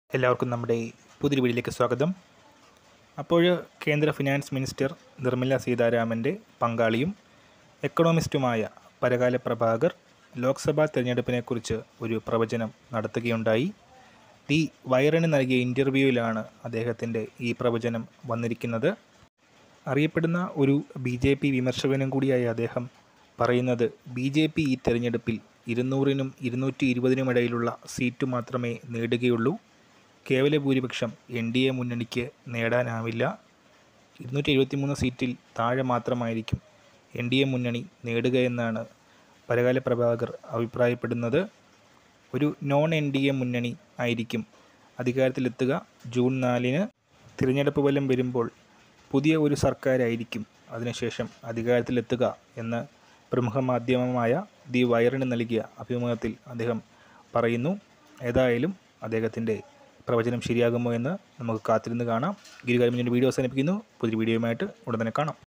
എല്ലാവർക്കും നമ്മുടെ പുതിയൊരു വീഡിയോയിലേക്ക് സ്വാഗതം അപ്പോൾ കേന്ദ്ര ഫിനാൻസ് മിനിസ്റ്റർ നിർമ്മല സീതാരാമൻ്റെ പങ്കാളിയും എക്കണോമിസ്റ്റുമായ പരകാല പ്രഭാകർ ലോക്സഭാ തെരഞ്ഞെടുപ്പിനെക്കുറിച്ച് ഒരു പ്രവചനം നടത്തുകയുണ്ടായി ദി വൈറന് നൽകിയ ഇൻ്റർവ്യൂവിലാണ് അദ്ദേഹത്തിൻ്റെ ഈ പ്രവചനം വന്നിരിക്കുന്നത് അറിയപ്പെടുന്ന ഒരു ബി ജെ പി വിമർശകനും കൂടിയായ അദ്ദേഹം പറയുന്നത് ബി ജെ പി ഈ തെരഞ്ഞെടുപ്പിൽ ഇരുന്നൂറിനും ഇരുന്നൂറ്റി ഇരുപതിനും ഇടയിലുള്ള സീറ്റ് മാത്രമേ നേടുകയുള്ളൂ കേവല ഭൂരിപക്ഷം എൻ ഡി എ മുന്നണിക്ക് നേടാനാവില്ല ഇരുന്നൂറ്റി എഴുപത്തിമൂന്ന് സീറ്റിൽ താഴെ മാത്രമായിരിക്കും എൻ ഡി എ മുന്നണി നേടുകയെന്നാണ് പരകാല പ്രഭാകർ അഭിപ്രായപ്പെടുന്നത് ഒരു നോൺ എൻ ഡി എ മുന്നണി ആയിരിക്കും അധികാരത്തിലെത്തുക ജൂൺ നാലിന് തിരഞ്ഞെടുപ്പ് ഫലം വരുമ്പോൾ പുതിയ ഒരു സർക്കാരായിരിക്കും അതിനുശേഷം അധികാരത്തിലെത്തുക എന്ന് പ്രമുഖ മാധ്യമമായ ദി വയറിന് നൽകിയ അഭിമുഖത്തിൽ അദ്ദേഹം പറയുന്നു ഏതായാലും അദ്ദേഹത്തിൻ്റെ പ്രവചനം ശരിയാകുമോ എന്ന് നമുക്ക് കാത്തിരുന്ന് കാണാം ഗിരികാര്യം വീഡിയോ അവസാനിപ്പിക്കുന്നു പുതിയ വീഡിയോയുമായിട്ട് ഉടൻ തന്നെ കാണാം